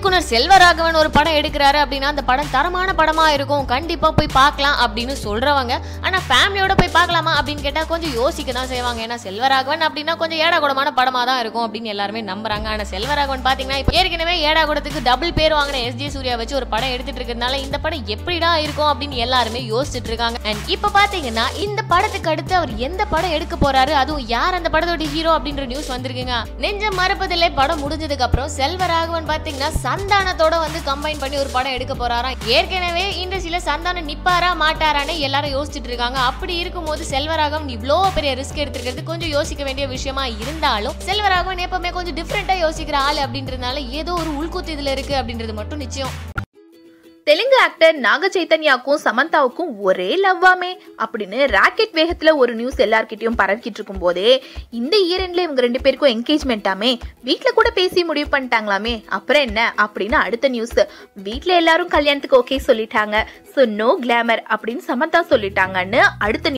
இயக்குனர் செல்வராகவன் ஒரு படம் எடுக்கிறாரு அப்படின்னா அந்த படம் தரமான படமா இருக்கும் கண்டிப்பா போய் பார்க்கலாம் அப்படின்னு சொல்றவங்க ஆனா ஃபேமிலியோட போய் பார்க்கலாமா அப்படின்னு கேட்டா கொஞ்சம் யோசிக்க தான் செய்வாங்க ஏன்னா செல்வராகவன் அப்படின்னா கொஞ்சம் ஏடாகுடமான படமா தான் இருக்கும் அப்படின்னு எல்லாருமே நம்புறாங்க ஆனா செல்வராகவன் பாத்தீங்கன்னா இப்போ ஏற்கனவே ஏடாகுடத்துக்கு டபுள் பேர் வாங்கின எஸ் ஜே சூர்யா வச்சு ஒரு படம் எடுத்துட்டு இருக்கிறதுனால இந்த படம் எப்படிடா இருக்கும் அப்படின்னு எல்லாருமே யோசிச்சுட்டு இருக்காங்க அண்ட் இப்ப பாத்தீங்கன்னா இந்த படத்துக்கு அடுத்து அவர் எந்த படம் எடுக்க போறாரு அதுவும் யார் அந்த படத்தோட ஹீரோ அப்படின்ற நியூஸ் வந்திருக்குங்க நெஞ்ச மறப்பதில்லை படம் முடிஞ்சதுக்கு அப்புறம் செல்வராகவன் பாத்தீங்கன்னா சந்தானத்தோட வந்து கம்பைன் பண்ணி ஒரு படம் எடுக்க போறாராம் ஏற்கனவே இண்டஸ்ட்ரியில சந்தானம் நிப்பாரா மாட்டாரான்னு எல்லாரும் யோசிச்சுட்டு இருக்காங்க அப்படி இருக்கும்போது செல்வராகவன் இவ்வளோ பெரிய ரிஸ்க் எடுத்துக்கிறது கொஞ்சம் யோசிக்க வேண்டிய விஷயமா இருந்தாலும் செல்வராகவன் எப்பவுமே கொஞ்சம் டிஃப்ரெண்டா யோசிக்கிற ஆள் அப்படின்றதுனால ஏதோ ஒரு உள்கூத்து இதுல இருக்கு அப்படின்றது மட்டும் நிச்சயம் தெலுங்கு ஆக்டர் நாக சைத்தன்யாவுக்கும் சமந்தாவுக்கும் ஒரே லவ்வாமே அப்படின்னு ராக்கெட் வேகத்துல ஒரு நியூஸ் எல்லார்கிட்டயும் பரவிக்கிட்டு இருக்கும் போதே இந்த இயரெண்ட்ல இவங்க ரெண்டு பேருக்கும் என்கேஜ்மெண்ட்டாமே வீட்ல கூட பேசி முடிவு பண்ணிட்டாங்களாமே அப்புறம் என்ன அப்படின்னு அடுத்த நியூஸ் வீட்ல எல்லாரும் கல்யாணத்துக்கு ஓகே சொல்லிட்டாங்க ஸோ நோ கிளாமர் அப்படின்னு சமந்தா சொல்லிட்டாங்கன்னு அடுத்த